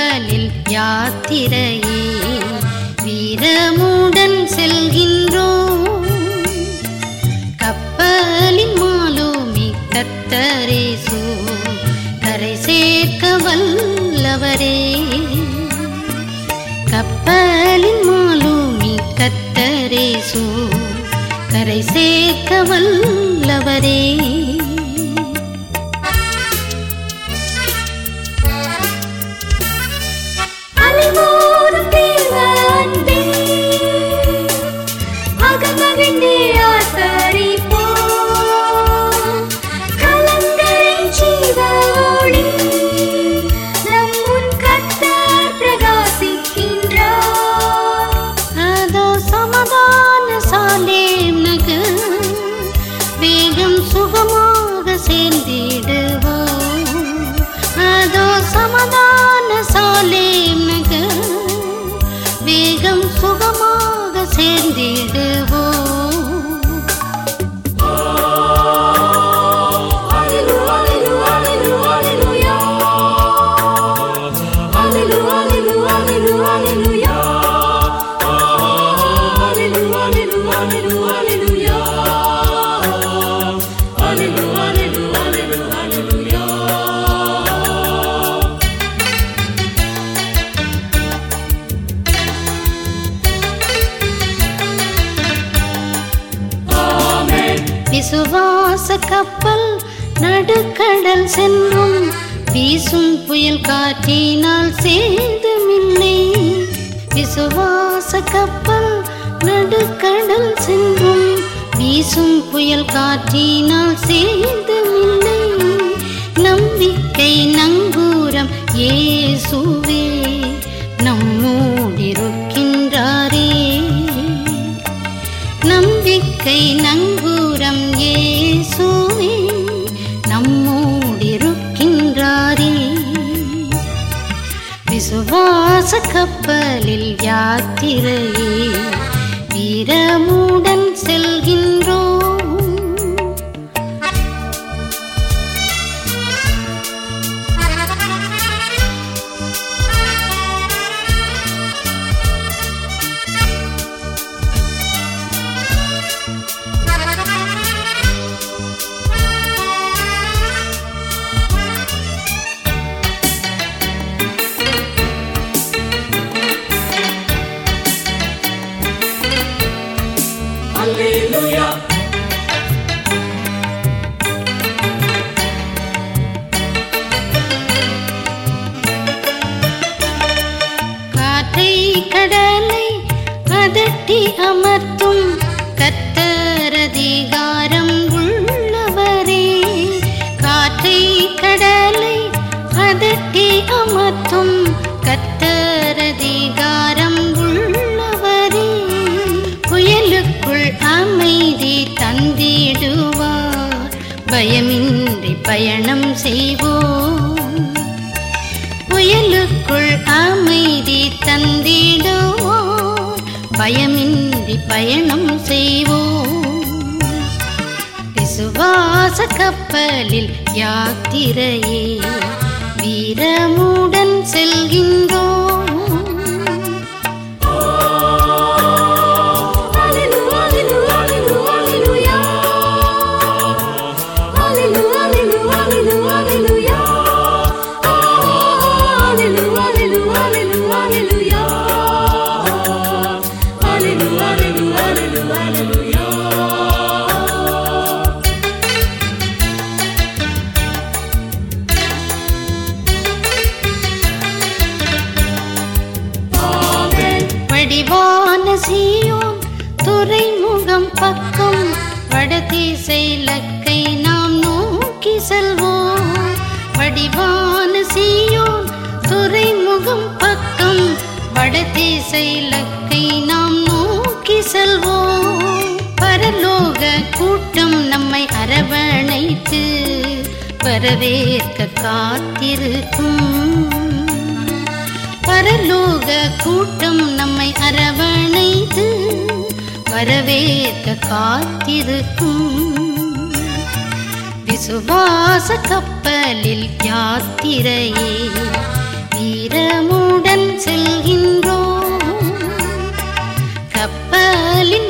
கப்பலில் யாத்திரையே வீரமுடன் செல்கின்றோம் கப்பலின் மாலுமி கத்தரேசு கரை சேர்க்க வல்லவரே கப்பலின் மாலுமி கத்தரேசு கரை சேர்க்க வல்லவரே அலைமோதும் தேவ அன்பே, அகமகிழ்ந்தே ஆர்ப்பரிப்போம். கலங்கரை ஜீவ ஒளி, நம் முன் கர்த்தர் பிரகாசிக்கின்றார். அதோ சமாதான சாலேம் நகர் வேகம் சுகமாக சேர்ந்திடுவோம் அதோ சமாதான சாலேம் நகர் வேகம் சுகமாக சேர்ந்திடுவோம் Hallelujah, hallelujah, hallelujah. Hallelujah, hallelujah, hallelujah. Hallelujah, hallelujah, hallelujah. Hallelujah, hallelujah, hallelujah. விசுவாச கப்பல் நடுக்கடல் சென்றும் வீசும் புயல் காற்றினால் சேதமில்லை விசுவாச கப்பல் நடுக்கடல் சென்றும் வீசும் புயல் காற்றினால் சேதமில்லை நம்பிக்கை நங்கூரம் இயேசுவே நம்மோடிருக்கின்றாரே நம்பிக்கை நங்கூரம் இயேசுவே நம்மோடிருக்கின்றாரே விசுவாச கப்பலில் யாத்திரையே வீரமுடன் செல்கின்றோம் Hallelujah. காற்றை கடலை அதட்டி அமர்த்தும் கத்தரதிகாரம் உள்ளவரே காற்றை கடலை அதட்டி அமர்த்தும் கத்தரதிகாரம் உள்ளவரே புயலுக்குள் அமைதி தந்திடுவார் பயமின்றி பயணம் செய்வோம் புயலுக்குள் அமைதி தந்திடுவோம் பயமின்றி பயணம் செய்வோம் விசுவாச கப்பலில் யாத்திரையே வீரமுடன் செல்கின்றோம் Hallelujah, hallelujah, hallelujah. Hallelujah, hallelujah, hallelujah. Hallelujah, hallelujah, hallelujah. Hallelujah, hallelujah, hallelujah. வடிவான சீயோன் துறைமுகம் பக்கம் வடதிசை லக்கை நாம் நோக்கி செல்வோம் வடிவான சீயோன் துறைமுகம் பக்கம் வடதிசை லக்கை நாம் நோக்கி செல்வோம் பரலோக கூட்டம் நம்மை அரவணைத்து வரவேற்க காத்திருக்கும் பரலோக கூட்டம் நம்மை அரவணைத்து வரவேற்க காத்திருக்கும் விசுவாச கப்பலில் யாத்திரையே வீரமுடன் செல்கின்றோம் கப்பலின்